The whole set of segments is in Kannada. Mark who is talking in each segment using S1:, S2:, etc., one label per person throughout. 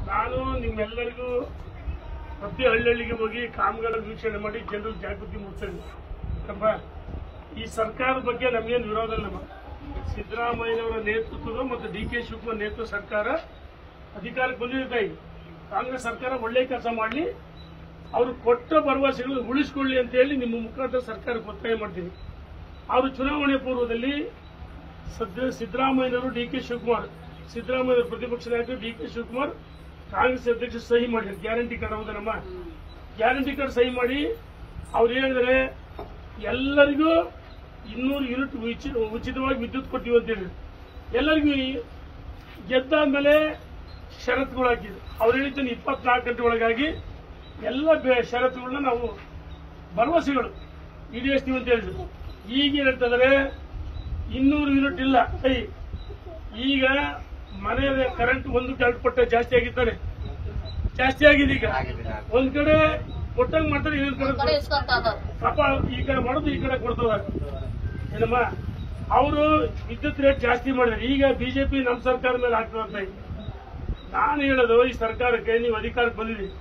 S1: ನಾನು ನಿಮ್ಮೆಲ್ಲರಿಗೂ ಪ್ರತಿ ಹಳ್ಳಿಗೆ ಹೋಗಿ ಕಾಮಗಾರಿ ವೀಕ್ಷಣೆ ಮಾಡಿ ಜನರು ಜಾಗೃತಿ ಮೂಡಿಸ್ತೇನೆ ಯಾಕಂದ್ರೆ ಈ ಸರ್ಕಾರದ ಬಗ್ಗೆ ನಮಗೇನು ವಿರೋಧ ಇಲ್ಲ ನಮ್ಮ ಸಿದ್ದರಾಮಯ್ಯನವರ ನೇತೃತ್ವದ ಮತ್ತು ಡಿ ಕೆ ಶಿವಕುಮಾರ್ ನೇತೃತ್ವ ಸರ್ಕಾರ ಅಧಿಕಾರಕ್ಕೆ ಬಂದಿದೆ ಈಗ ಕಾಂಗ್ರೆಸ್ ಸರ್ಕಾರ ಒಳ್ಳೆ ಕೆಲಸ ಮಾಡಲಿ ಅವರು ಕೊಟ್ಟ ಭರವಸೆಗಳನ್ನು ಉಳಿಸ್ಕೊಳ್ಳಿ ಅಂತ ಹೇಳಿ ನಿಮ್ಮ ಮುಖಾಂತರ ಸರ್ಕಾರಕ್ಕೆ ಒತ್ತಾಯ ಮಾಡ್ತೀನಿ ಅವರು ಚುನಾವಣೆ ಪೂರ್ವದಲ್ಲಿ ಸದ್ಯ ಸಿದ್ದರಾಮಯ್ಯನವರು ಡಿ ಕೆ ಶಿವಕುಮಾರ್ ಸಿದ್ದರಾಮಯ್ಯ ಪ್ರತಿಪಕ್ಷ ನಾಯಕರು ಡಿ ಕೆ ಶಿವಕುಮಾರ್ ಕಾಂಗ್ರೆಸ್ ಅಧ್ಯಕ್ಷ ಸಹಿ ಮಾಡಿದ್ರು ಗ್ಯಾರಂಟಿ ಕಾರ್ಡ್ ಹೌದನಮ್ಮ ಗ್ಯಾರಂಟಿ ಕಾರ್ಡ್ ಸಹಿ ಮಾಡಿ ಅವ್ರು ಹೇಳಿದ್ರೆ ಎಲ್ಲರಿಗೂ ಇನ್ನೂರು ಯೂನಿಟ್ ಉಚಿ- ಉಚಿತವಾಗಿ ವಿದ್ಯುತ್ ಕೊಟ್ಟಿವಿ ಅಂತ ಹೇಳಿದ್ರು ಎಲ್ಲರಿಗೂ ಈ- ಗೆದ್ದಾದ್ಮೇಲೆ ಷರತ್ತುಗಳು ಹಾಕಿದ್ರು ಅವ್ರು ಹೇಳಿದ್ದಾನೆ ಇಪ್ಪತ್ನಾಲ್ಕು ಗಂಟೆ ಒಳಗಾಗಿ ಎಲ್ಲ ಬೆ- ಷರತ್ತುಗಳನ್ನ ನಾವು ಭರವಸೆಗಳು ಈಡೇರಿಸ್ತೀವಿ ಅಂತ ಹೇಳಿದ್ರು ಈಗ ಏನ್ ಹೇಳ್ತಿದಾರೆ ಇನ್ನೂರು ಯೂನಿಟ್ ಇಲ್ಲ ಕೈ ಈಗ ಮನೆ ಕರೆಂಟ್ ಒಂದು ಕರೆಂಟ್ ಕೊಟ್ಟ ಜಾಸ್ತಿ ಆಗಿದ್ದಾನೆ ಜಾಸ್ತಿ ಆಗಿದೆ ಈಗ ಒಂದ್ ಕಡೆ ಕೊಟ್ಟಂಗ್ ಮಾಡ್ತಾರೆ ಇನ್ನೊಂದ್ ಕಡೆ
S2: ಕಡೆ ಇಸ್ಕೊಂತ ಇದಾರೆ.
S1: ಪಾಪ ಈ ಕಡೆ ಮಾಡೋದು ಈ ಕಡೆ ಕೊಡ್ತದ ಏನಮ್ಮ ಅವರು ವಿದ್ಯುತ್ ರೇಟ್ ಜಾಸ್ತಿ ಮಾಡಿದ್ರು ಈಗ ಬಿಜೆಪಿ ನಮ್ಮ ಸರ್ಕಾರ ಮೇಲೆ ಆಗ್ತದಂತ ಈಗ. ನಾನು ಹೇಳೋದು ಈ ಸರ್ಕಾರಕ್ಕೆ ನೀವು ಅಧಿಕಾರಕ್ಕೆ ಬಂದಿದ್ದೀರಿ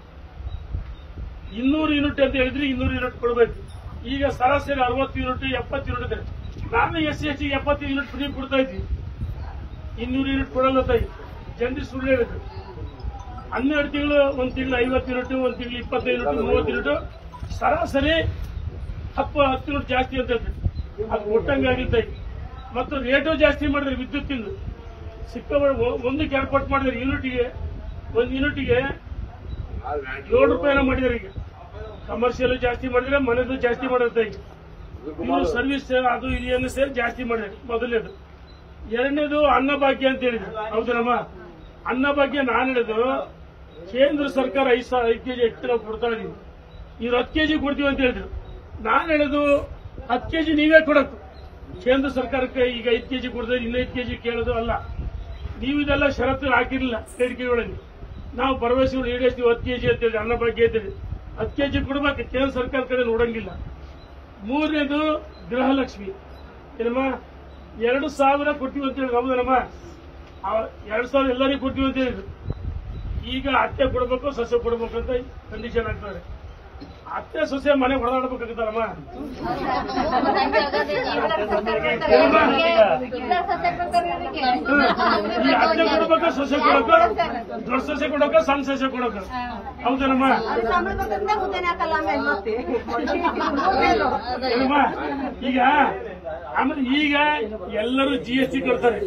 S1: ಇನ್ನೂರು ಯೂನಿಟ್ ಅಂತ ಹೇಳಿದ್ರೆ ಇನ್ನೂರು ಯೂನಿಟ್ ಕೊಡಬೇಕು ಈಗ ಸರಾಸರಿ ಅರವತ್ತು ಯೂನಿಟ್ ಎಪ್ಪತ್ತು ಯೂನಿಟ್ ಇದೆ ನಾನು ಎಸ್ ಸಿ ಎಸ್ ಟಿ ಎಪ್ಪತ್ತು ಯೂನಿಟ್ ಫ್ರೀ ಕೊಡ್ತಾ ಇದ್ವಿ ಇನ್ನೂರು ಯೂನಿಟ್ ಕೊಡಲ್ಲ ತಾಯಿ ಜನರಿಗೆ ಸುಳ್ಳು ಹೇಳಿದ್ರು ಹನ್ನೆರಡು ತಿಂಗಳು ಒಂದು ತಿಂಗಳು ಐವತ್ತು ಯೂನಿಟ್ ಒಂದು ತಿಂಗಳು ಇಪ್ಪತ್ತೈದು ಯೂನಿಟ್ ಮೂವತ್ತು ಯೂನಿಟ್ ಸರಾಸರಿ ಹತ್ತು ಹತ್ತು ಯೂನಿಟ್ ಜಾಸ್ತಿ ಅಂತ ಹೇಳ್ತಾರೆ ಅದು ಕೊಟ್ಟಂಗಾಗಿತ್ತು ಮತ್ತು ರೇಟು ಜಾಸ್ತಿ ಮಾಡಿದ್ರೆ ವಿದ್ಯುತ್ತಿಂದು ಸಿಕ್ಕ ಒಂದು ಏರ್ಪಾಟ್ ಮಾಡಿದ್ರೆ ಯೂನಿಟ್ಗೆ ಒಂದು ಯೂನಿಟ್ಗೆ ಏಳು ರೂಪಾಯಿನ ಮಾಡಿದಾರೆ ಈಗ ಕಮರ್ಷಿಯಲ್ ಜಾಸ್ತಿ ಮಾಡಿದ್ರೆ ಮನೆದು ಜಾಸ್ತಿ ಮಾಡಿರುತ್ತೆ ಈಗ ಇವರು ಸರ್ವಿಸ್ ಅದು ಇದು ಏನು ಸೇರಿ ಜಾಸ್ತಿ ಮಾಡಿದ್ರೆ ಮೊದಲನೇದು ಎರಡನೇದು ಅನ್ನಭಾಗ್ಯ ಅಂತ ಹೇಳಿದ್ರು ಹೌದನಮ್ಮ ಅನ್ನಭಾಗ್ಯ ನಾನು ಹೇಳಿದ್ದು ಕೇಂದ್ರ ಸರ್ಕಾರ ಐದು ಸಾವಿರ ಐದು ಕೆಜಿ ಹೆಚ್ಚು ನಾವು ಕೊಡ್ತಾ ಇದೀವಿ ಇವ್ರು ಹತ್ತು ಕೆಜಿ ಕೊಡ್ತೀವಿ ಅಂತ ಹೇಳಿದ್ರು ನಾನು ಹೇಳೋದು ಹತ್ತು ಕೆಜಿ ನೀವೇ ಕೊಡಬೇಕು ಕೇಂದ್ರ ಸರ್ಕಾರಕ್ಕೆ ಈಗ ಐದು ಕೆಜಿ ಕೊಡ್ತಾರೆ ಇನ್ನೈದು ಕೆಜಿ ಕೇಳೋದು ಅಲ್ಲ ನೀವು ಇದೆಲ್ಲ ಷರತ್ತು ಹಾಕಿರಲಿಲ್ಲ ಬೇಡಿಕೆಗಳಲ್ಲಿ ನಾವು ಭರವಸೆಗಳು ಈಡೇರಿಸ್ತೀವಿ ಹತ್ತು ಕೆಜಿ ಅಂತ ಹೇಳಿ ಅನ್ನಭಾಗ್ಯ ಅಂತೇಳಿ ಹತ್ತು ಕೆಜಿ ಕೊಡ್ಬೇಕು ಕೇಂದ್ರ ಸರ್ಕಾರ ಕಡೆ ನೋಡಂಗಿಲ್ಲ ಮೂರನೇದು ಗೃಹಲಕ್ಷ್ಮಿ ಏನಮ್ಮ ಎರಡು ಸಾವಿರ ಕೊಟ್ಟಿವಿ ಅಂತ ಹೇಳಿ ಹೌದನಮ್ಮ ಆ- ಎರಡು ಸಾವಿರ ಎಲ್ಲರಿಗೂ ಕೊಟ್ಟಿವಿ ಅಂತ ಹೇಳಿದ್ರು ಈಗ ಅತ್ತೆ ಕೊಡ್ಬೇಕು ಸಸ್ಯ ಕೊಡ್ಬೇಕು ಅಂತ ಕಂಡೀಷನ್ ಹಾಕ್ತಾರೆ ಅತ್ತೆ ಸೊಸೆ ಮನೆ ಹೊಡೆದಾಡ್ಬೇಕಾಗುತ್ತಲ್ಲಮ್ಮ
S2: ಹಂಗೆ ಆಗೋದಿಲ್ಲ.
S1: ಏನಮ್ಮ?
S2: ಇಲ್ಲ ಸತ್ಯ ಕೊಡ್ತಾರೆ ಇವ್ರಿಗೆ.
S1: ಈ ಅತ್ತೆ ಕೊಡ್ಬೇಕು ಸೊಸೆ ಕೊಡಬೇಕು ದೊಡ್ಡ ಸೊಸೆ ಕೊಡಬೇಕು ಸಣ್ಣ ಸೊಸೆ ಕೊಡಬೇಕು ಹೌದನಮ್ಮ ಏನಮ್ಮ ಈಗ ಆಮೇಲೆ ಈಗ ಎಲ್ಲರೂ ಜಿ ಎಸ್ ಟಿ ಕೊಡ್ತಾರೆ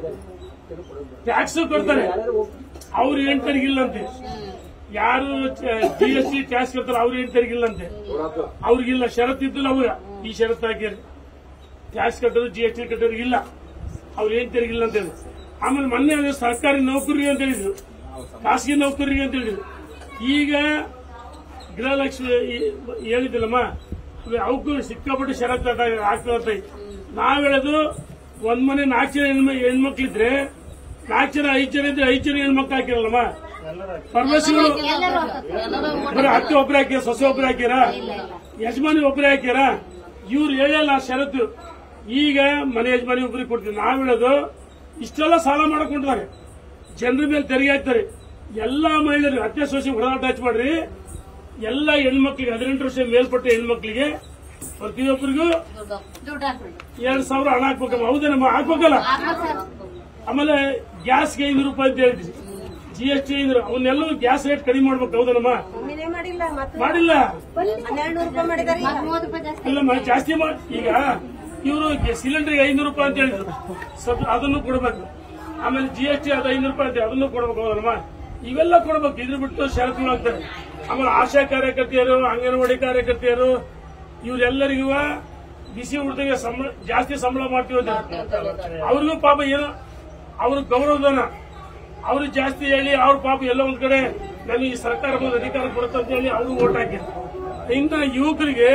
S1: ಟ್ಯಾಕ್ಸ್ ಕೊಡ್ತಾರೆ ಅವ್ರು ಹೆಂಡ್ತರಿಗಿಲ್ಲಂತೆ ಯಾರು ಜಿ ಎಸ್ ಟಿ ಟ್ಯಾಕ್ಸ್ ಕೊಡ್ತಾರೆ ಅವ್ರು ಹೆಂಡ್ತರಿಗಿಲ್ಲಂತೆ ಅವ್ರಿಗಿಲ್ಲ ಷರತ್ತಿದ್ದು ಅವಾಗ ಈ ಷರತ್ತು ಹಾಕಿರಿ ಟ್ಯಾಕ್ಸ್ ಕಟ್ಟೋದು ಜಿ ಎಸ್ ಟಿ ಕಟ್ಟೋದು ಇಲ್ಲ ಅವ್ರು ಹೆಂಡ್ತರಿಗಿಲ್ಲ ಅಂತ ಹೇಳಿ ಆಮೇಲೆ ಮೊನ್ನೆ ಅದು ಸರ್ಕಾರಿ ನೌಕರಿಗೆ ಅಂತ ಹೇಳಿದ್ರು ಖಾಸಗಿ ನೌಕರಿಗೆ ಅಂತ ಹೇಳಿದ್ರು ಈಗ ಗೃಹಲಕ್ಷ್ಮಿ ಈ- ಹೇಳಿದ್ದಿಲ್ಲಮ್ಮ ಅವೆ ಅವಕ್ಕೂ ಸಿಕ್ಕಾಪಟ್ಟೆ ಷರತ್ತು ಆಗ್ತದೆ ನಾವ್ ಹೇಳೋದು ಒಂದ್ ಮನೆ ನಾಲ್ಕು ಜನ ಹೆಣ್ಮ- ಹೆಣ್ಮಕ್ಳಿದ್ರೆ ನಾಲ್ಕು ಜನ ಐದು ಜನ ಇದ್ರೆ ಐದು ಜನ ಹೆಣ್ಮಕ್ಳು ಹಾಕಿರಲ್ಲಮ್ಮ ಪರಮೇಶ್ವರು
S2: ಎಲ್ಲರೂ ಎಲ್ಲರೂ
S1: ಬರೀ ಅತ್ತೆ ಒಬ್ರು ಹಾಕ್ಯಾರ ಸೊಸೆ ಒಬ್ರು ಹಾಕ್ಯಾರ ಯಜಮಾನಿ ಒಬ್ರು ಹಾಕ್ಯಾರ ಇವ್ರು ಹೇಳಲ್ಲ ಷರತ್ತು ಈಗ ಮನೆ ಯಜಮಾನಿ ಒಬ್ರಿಗೆ ಕೊಡ್ತೀವಿ ನಾವ್ ಹೇಳೋದು ಇಷ್ಟೆಲ್ಲ ಸಾಲ ಮಾಡಕೊಂಡಿದ್ದಾರೆ ಜನರ ಮೇಲೆ ತೆರಿಗೆ ಹಾಕ್ತಾರೆ ಎಲ್ಲಾ ಮಹಿಳೆಯರು ಅತ್ತೆ ಸೊಸೆ ಹೊಡೆದಾಟ ಹಚ್ಚ ಮಾಡ್ರಿ ಎಲ್ಲ ಹೆಣ್ಮಕ್ಳಿಗೆ ಹದಿನೆಂಟು ವರ್ಷ ಮೇಲ್ಪಟ್ಟ ಹೆಣ್ಮಕ್ಳಿಗೆ ಪ್ರತಿಯೊಬ್ಬರಿಗೂ
S2: ದುಡ್ಡು ದುಡ್ಡು ಹಾಕ್ಬಿಡಿ.
S1: ಎರಡ್ ಸಾವಿರ ಹಣ ಹಾಕ್ಬೇಕಮ್ಮ ಹೌದೇನಮ್ಮ ಹಾಕ್ಬೇಕಲ್ಲ
S2: ಹಾಕ್ಬೇಕು ಸರ್.
S1: ಆಮೇಲೆ ಗ್ಯಾಸ್ಗೆ ಐನೂರು ರೂಪಾಯಿ ಅಂತ ಹೇಳಿದ್ವಿ ಜಿ ಎಸ್ ಟಿ ಐನೂರು ಅವನ್ನೆಲ್ಲವೂ ಗ್ಯಾಸ್ ರೇಟ್ ಕಡಿಮೆ ಮಾಡ್ಬೇಕು ಹೌದನಮ್ಮ
S3: ಒಮ್ಮೆನೇ ಮಾಡಿಲ್ಲ ಮತ್ತೆ
S1: ಮಾಡಿಲ್ಲ
S3: ಹನ್ನೆರಡು ನೂರು ರೂಪಾಯಿ ಮಾಡಿದಾರೆ
S2: ಮತ್ತ್ ಮೂವತ್ತು ರೂಪಾಯಿ ಜಾಸ್ತಿ
S1: ಅಲ್ಲಮ್ಮ ಜಾಸ್ತಿ ಮಾಡಿ ಈಗ ಇವರು ಸಿಲಿಂಡರ್ಗೆ ಐನೂರು ರೂಪಾಯಿ ಅಂತ ಹೇಳಿದ್ರು ಸ್ವಲ್ಪ ಅದನ್ನು ಕೊಡಬೇಕು ಆಮೇಲೆ ಜಿ ಎಸ್ ಟಿ ಅದು ಐನೂರು ರೂಪಾಯಿ ಅಂತ ಅದನ್ನು ಕೊಡಬೇಕು ಹೌದಲ್ಲಮ್ಮ ಇವೆಲ್ಲ ಕೊಡಬೇಕು ಇದ್ರ ಬಿಟ್ಟು ಷರತ್ತುಗಳು ಆಗ್ತಾರೆ ಆಮೇಲೆ ಆಶಾ ಕಾರ್ಯಕರ್ತೆಯರು ಅಂಗನವಾಡಿ ಕಾರ್ಯಕರ್ತೆಯರು ಇವರೆಲ್ಲರಿಗೂ ಬಿಸಿ ಊಟಕ್ಕೆ ಸಂಬಳ ಜಾಸ್ತಿ ಸಂಬಳ ಮಾಡ್ತೀವಿ ಅಂತ ಅವ್ರಿಗೂ ಪಾಪ ಏನೋ ಅವ್ರ ಗೌರವಧನ ಅವ್ರು ಜಾಸ್ತಿ ಹೇಳಿ ಅವ್ರ ಪಾಪ ಎಲ್ಲ ಒಂದ್ ಕಡೆ ನನಗೆ ಈ ಸರ್ಕಾರ ಬಂದು ಅಧಿಕಾರ ಕೊಡುತ್ತೆ ಅಂತ ಹೇಳಿ ಅವರು ಓಟ್ ಹಾಕಿದ್ರು ಇನ್ನ ಯುವಕರಿಗೆ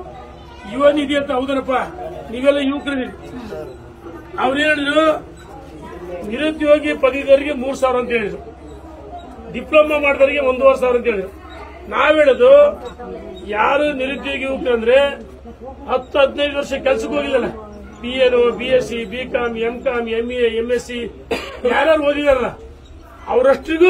S1: ಯುವ ನಿಧಿ ಅಂತ ಹೌದನಪ್ಪ ನೀವೆಲ್ಲ ಯುವಕರಿದ್ದೀರಿ ಅವ್ರು ಹೇಳಿದ್ರು ನಿರುದ್ಯೋಗಿ ಪದವೀಧರಿಗೆ ಮೂರ್ ಸಾವಿರ ಅಂತ ಹೇಳಿದ್ರು ಡಿಪ್ಲೊಮಾ ಮಾಡಿದವರಿಗೆ ಒಂದೂವರೆ ಸಾವಿರ ಅಂತ ಹೇಳಿದ್ರು ನಾವ್ ಹೇಳೋದು ಯಾರು ನಿರುದ್ಯೋಗಿ ಯುವಕರಂದ್ರೆ ಹತ್ತು ಹದಿನೈದು ವರ್ಷ ಕೆಲ್ಸಕ್ಕೆ ಹೋಗಿಲ್ಲಲ್ಲ B N B S C B com M com M A M S C ಯಾರ್ಯಾರು ಓದಿದಾರಲ್ಲ ಅವರಷ್ಟಿಗೂ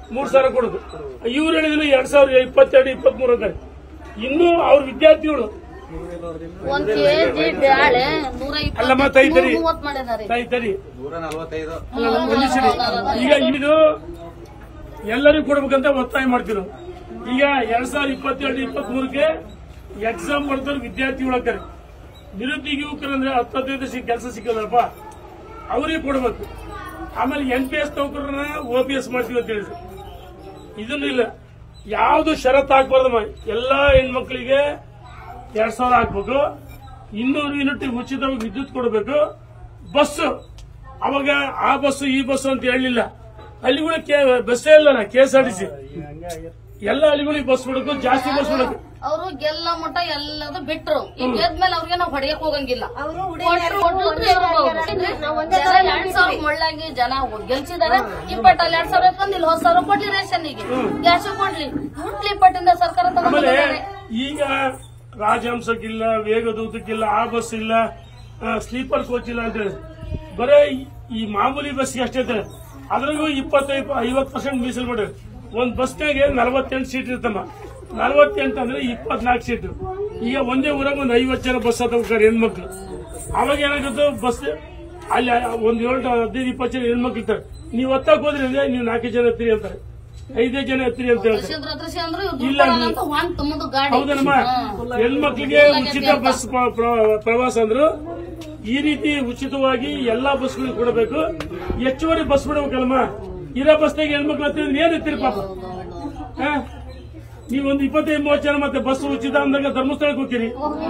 S1: ಮೂರ್ ಸಾವಿರ ಕೊಡುದು ಇವ್ರು ಹೇಳಿದ್ರೆ ಎರಡ್ ಸಾವಿರದ ಇಪ್ಪತ್ತೆರಡು ಇಪ್ಪತ್ಮೂರು ಅಂತಾರೆ ಇನ್ನು ಅವ್ರ ವಿದ್ಯಾರ್ಥಿಗಳು
S2: ಒಂದ್ ಕೆಜಿ ಬ್ಯಾಳೆ ನೂರ
S1: ಅಲ್ಲಮ್ಮ, ತಾಯಿ ತಡಿ.
S2: ಮೂವತ್ ಮಾಡಿದಾರೆ
S1: ತಾಯಿ ತಡಿ
S4: ನೂರ ನಲವತ್ತೈದು
S1: ಅಲ್ಲ, ಒಂದ್ ನಿಮಿಷ ಇರಿ. ಈಗ ಇದು ಎಲ್ಲರಿಗೂ ಕೊಡ್ಬೇಕಂತ ಒತ್ತಾಯ ಮಾಡ್ತೀವಿ ನಾವು ಈಗ ಎರಡ್ ಸಾವಿರದ ಇಪ್ಪತ್ತೆರಡು ಇಪ್ಪತ್ತ್ ಮೂರಕ್ಕೆ ಎಕ್ಸಾಮ್ ಬರ್ತಾರೆ ವಿದ್ಯಾರ್ಥಿಗಳು ಹಾಕ್ತಾರೆ ನಿರುದ್ಯೋಗ ಯುವಕರು ಅಂದ್ರೆ ಹತ್ತು ಹದಿನೈದು ಸಿಕ್ಕ ಕೆಲಸ ಸಿಕ್ಕದಪ್ಪ ಅವ್ರಿಗೆ ಕೊಡ್ಬೇಕು ಆಮೇಲೆ ಎನ್ ಪಿ ಎಸ್ ನೌಕರನ್ನ ಓ ಪಿ ಎಸ್ ಮಾಡ್ತೀವಿ ಅಂತ ಹೇಳಿದ್ರು ಇದನ್ನು ಇಲ್ಲ ಯಾವ್ದು ಷರತ್ತು ಹಾಕ್ಬಾರ್ದಮ್ಮ ಎಲ್ಲಾ ಹೆಣ್ಮಕ್ಳಿಗೆ ಎರಡ್ ಸಾವಿರ ಹಾಕ್ಬೇಕು ಇನ್ನೂರು ಯೂನಿಟ್ ಉಚಿತವಾಗಿ ವಿದ್ಯುತ್ ಕೊಡಬೇಕು ಬಸ್ ಅವಾಗ ಆ ಬಸ್ ಈ ಬಸ್ ಅಂತ ಹೇಳಲಿಲ್ಲ ಹಳ್ಳಿಗಳಿಗೆ ಬಸ್ಸೇ ಇಲ್ಲ K S R T C ಎಲ್ಲ ಹಳ್ಳಿಗಳಿಗೆ ಬಸ್ ಬಿಡಬೇಕು ಜಾಸ್ತಿ ಬಸ್ ಬಿಡಬೇಕು
S2: ಅವರು ಗೆಲ್ಲ ಮಟ್ಟ ಎಲ್ಲದು ಬಿಟ್ರು ಈಗ ಗೆದ್ಮೇಲೆ ಅವ್ರಿಗೆ ನಾವು ಹೊಡೆಯಕ್ ಹೋಗಂಗಿಲ್ಲ
S3: ಅವರು
S2: ಕೊಟ್ರು, ಕೊಟ್ರು ಇರ್ಬೋದು. ಜನ ಎರಡ್ ಸಾವಿರ ಮುಳ್ಳಂಗಿ ಜನ ಗೆಲ್ಸಿದಾರೆ ಇಪ್ಪತ್ತಲ್ಲಿ ಎರಡ್ ಸಾವಿರ ಎತ್ಕೊಂಡು ಇಲ್ಲಿ ಹೊಸ ಸಾವಿರ ಕೊಡ್ಲಿ ರೇಷನ್ನಿಗೆ ಗ್ಯಾಸ್ ಕೊಡ್ಲಿ ಮುಟ್ಲಿ ಇಪ್ಪಟ್ಟಿಂದ ಸರ್ಕಾರ
S1: ಆಮೇಲೆ
S2: ತಗೊಂಡಿದ್ದಾರೆ
S1: ಈಗ ರಾಜಹಂಸಕ್ಕಿಲ್ಲ ವೇಗದೂತಕ್ಕಿಲ್ಲ ಆ ಬಸ್ ಇಲ್ಲ ಸ್ಲೀಪರ್ ಕೋಚ್ ಇಲ್ಲ ಅಂತ ಹೇಳಿ ಬರೇ ಈ- ಈ ಮಾಮೂಲಿ ಬಸ್ಗೆ ಅಷ್ಟೇ ಇದ್ದಾರೆ ಅದ್ರಾಗೂ ಇಪ್ಪತ್ತೈದು ಐವತ್ತು ಪರ್ಸೆಂಟ್ ಮೀಸಲು ಮಾಡ್ಯಾರ ಒಂದ್ ಬಸ್ನಾಗೆ ನಲವತ್ತೆಂಟು ಸೀಟ್ ಇರ್ತಮ್ಮ ನಲವತ್ತೆಂಟು ಅಂದ್ರೆ ಇಪ್ಪತ್ನಾಲ್ಕು ಸೀಟ್ ಈಗ ಒಂದೇ ಊರಾಗ ಒಂದ್ ಐವತ್ತು ಜನ ಬಸ್ ಹತ್ತಾರೆ ಹೆಣ್ಮಕ್ಳು ಅವಾಗ ಏನಾಗುತ್ತೆ ಬಸ್ ಅಲ್ಲಿ ಒಂದ್ ಏಳು ಹದಿನೈದು ಇಪ್ಪತ್ತು ಜನ ಹೆಣ್ಮಕ್ಳು ಇರ್ತಾರೆ ನೀವು ಹೊತ್ತಾಕ್ ಹೋದ್ರಿ ಅಂದ್ರೆ ನೀವು ನಾಲ್ಕು ಜನ ಹತ್ತಿರಿ ಅಂತಾರೆ ಐದೇ ಜನ ಹತ್ತಿರಿ ಅಂತ ಹೇಳ್ತಾರೆ
S2: ತೃಷಿಂದ್ರ ತೃಷಿಂದ್ರು ಇವ್ರು
S1: ಇಲ್ಲ,
S2: ದುಡ್ಡು ಕೊಡಲ್ಲ ಅಂತ ಹೊಂದ್ ತುಂಬದು ಗಾಡಿ
S1: ಹೌದನಮ್ಮ ಹೆಣ್ಮಕ್ಳಿಗೆ ಉಚಿತ ಬಸ್ ಪ್ರ- ಪ್ರ- ಪ್ರವಾಸ ಅಂದ್ರು ಈ ರೀತಿ ಉಚಿತವಾಗಿ ಎಲ್ಲಾ ಬಸ್ಗಳಿಗೆ ಕೊಡಬೇಕು ಹೆಚ್ಚುವರಿ ಬಸ್ ಬಿಡಬೇಕಲ್ಲಮ್ಮ ಇರೋ ಬಸ್ನಾಗ ಹೆಣ್ಮಕ್ಳು ಹತ್ತಿರ ಏನ್ ಎತ್ತೀರಿ ಪಾಪ ಹಾ? ನೀವೊಂದು ಇಪ್ಪತ್ತೈದು ಮೂವತ್ತು ಜನ ಮತ್ತೆ ಬಸ್ ಉಚಿತ ಅಂದಾಗ ಧರ್ಮಸ್ಥಳಕ್ಕೆ ಹೋಗ್ತೀರಿ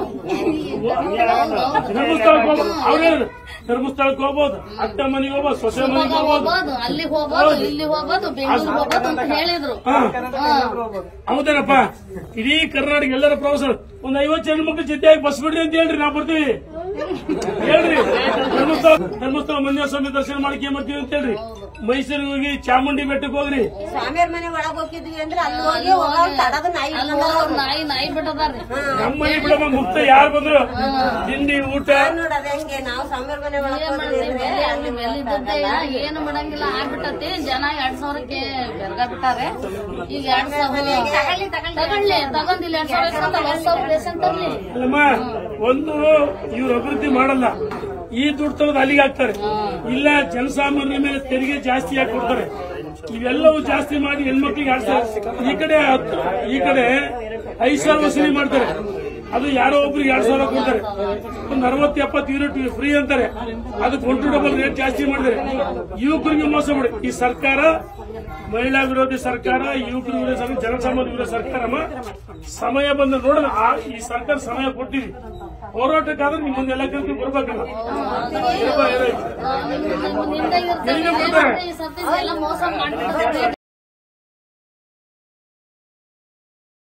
S1: ಧರ್ಮಸ್ಥಳಕ್ಕೆ ಹೋಗ್ಬೋದು ಅವ್ರೇ ಧರ್ಮಸ್ಥಳಕ್ಕೆ ಹೋಗ್ಬೋದು ಅತ್ತ ಮನೆಗೆ ಹೋಗ್ಬೋದು ಸೊಸೆ ಮನೆಗೆ ಹೋಗ್ಬೋದು
S2: ಹೋಗ್ಬೋದು ಅಲ್ಲಿ ಹೋಗ್ಬೋದು ಇಲ್ಲಿ ಹೋಗ್ಬೋದು ಬೆಂಗಳೂರು ಹೋಗ್ಬೋದು ಅಂತ ಹೇಳಿದ್ರು
S1: ಹಾ. ಹೌದೇನಪ್ಪ ಇಡೀ ಕರ್ನಾಟಕ ಎಲ್ಲರ ಪ್ರವಾಸ ಒಂದ್ ಐವತ್ತು ಜನ ಮಕ್ಳು ಜೊತೆಯಾಗಿ ಬಸ್ ಬಿಡ್ರಿ ಅಂತ ಹೇಳ್ರಿ ನಾವು ಬರ್ತೀವಿ ಹೇಳ್ರಿ ಧರ್ಮಸ್ಥಳ ಧರ್ಮಸ್ಥಳ ಮಂಜುನಾಥ ಸ್ವಾಮಿ ದರ್ಶನ ಮಾಡಕ್ಕೆ ಏನ್ ಮಾಡ್ತೀವಿ ಅಂತ ಹೇಳ್ರಿ ಮೈಸೂರಿಗೆ ಹೋಗಿ ಚಾಮುಂಡಿ ಬೆಟ್ಟಕ್ಕೆ ಹೋಗ್ರಿ
S3: ಸ್ವಾಮಿಯವ್ರ ಮನೆ ಒಳಗ್ ಹೋಗಿದ್ವಿ ಅಂದ್ರೆ ಅಲ್ಲಿ ಹೋಗಿ ಹೋಗೋರು ತಡದ ನಾಯಿ
S2: ಅಲ್ಲಿ ಹೋಗೋರು ನಾಯಿ ನಾಯಿ ಬಿಟ್ಟದಾರ್ರಿ
S1: ನಮ್ಮ ಮನೆ ಬಿಡಮ್ಮ ಮುಕ್ತ ಯಾರು ಬಂದ್ರು ತಿಂಡಿ ಊಟ
S3: ನೋಡ ಅದ ಹೆಂಗೆ ನಾವು ಸ್ವಾಮಿಯವ್ರ ಮನೆ ಒಳಗ್
S2: ಏನ್
S3: ಹೋದ್ವಿ
S2: ಮಾಡ್ತೀವಿ?
S3: ಅಂದ್ರೆ
S2: ಅಲ್ಲಿ ಬೆಲೆ ಇದ್ದದ್ದೇ ಇಲ್ಲ, ಏನು ಮಾಡಂಗಿಲ್ಲ ಆಗ್ಬಿಟ್ಟತಿ ಜನ ಎರಡ್ ಸಾವಿರಕ್ಕೆ ಬೆರ್ಗ ಬಿಟ್ಟಾರೆ ಈಗ ಎರಡ್ ಸಾವಿರ ತಗೊಳ್ಳಿ ತಗೊಂಡಿಲ್ಲ ಎರಡ್ ಸಾವಿರ ಇಸ್ಕೊಂತಾರೆ, ಒಂದ್ ಸಾವಿರ ರೇಷನ್ ತರ್ಲಿ
S1: ಅಲ್ಲಮ್ಮ ಒಂದು ಇವ್ರು ಅಭಿವೃದ್ಧಿ ಮಾಡಲ್ಲ ಈ ದುಡ್ಡು ತೆಗೆದು ಅಲ್ಲಿಗೆ ಹಾಕ್ತಾರೆ ಇಲ್ಲ ಜನಸಾಮಾನ್ಯರ ಮೇಲೆ ತೆರಿಗೆ ಜಾಸ್ತಿ ಹಾಕಿ ಕೊಡ್ತಾರೆ ಇವೆಲ್ಲವೂ ಜಾಸ್ತಿ ಮಾಡಿ ಹೆಣ್ಮಕ್ಳಿಗೆ ಆಡ್ತಾರೆ ಈ ಕಡೆ ಹತ್ತು- ಈ ಕಡೆ ಐದು ಸಾವಿರ ವಸೂಲಿ ಮಾಡ್ತಾರೆ ಅದು ಯಾರೋ ಒಬ್ರಿಗೆ ಎರಡ್ ಸಾವಿರ ಕೊಡ್ತಾರೆ ಒಂದು ಅರವತ್ತು ಎಪ್ಪತ್ತು ಯೂನಿಟ್ ಫ್ರೀ ಅಂತಾರೆ ಅದು ಕೊಟ್ಟು ಡಬಲ್ ರೇಟ್ ಜಾಸ್ತಿ ಮಾಡಿದ್ದಾರೆ ಯುವಕರಿಗೆ ಮೋಸ ಮಾಡಿ ಈ ಸರ್ಕಾರ ಮಹಿಳಾ ವಿರೋಧಿ ಸರ್ಕಾರ ಯುವಕರ ವಿರೋಧಿ ಸರ್ಕಾರ ಜನಸಾಮಾನ್ಯ ವಿರೋಧಿ ಸರ್ಕಾರ ಸಮಯ ಬಂದ ನೋಡೋಣ ಆ- ಈ ಸರ್ಕಾರ ಸಮಯ ಕೊಟ್ಟಿವಿ ಹೋರಾಟಕ್ಕಾದ್ರೆ ನಿಮ್ಮನ್ನೆಲ್ಲ ಕರ್ಕೊಂಡು ಬರ್ಬೇಕಲ್ಲ ಏನಪ್ಪ, ಏನಾಯ್ತು?
S2: ನಿಮ್ದೆ ಇರ್ತದೆ, ಈ ಸರ್ತಿ ಎಲ್ಲ ಮೋಸ ಮಾಡ್ಬಿಡ್ತಾರೆ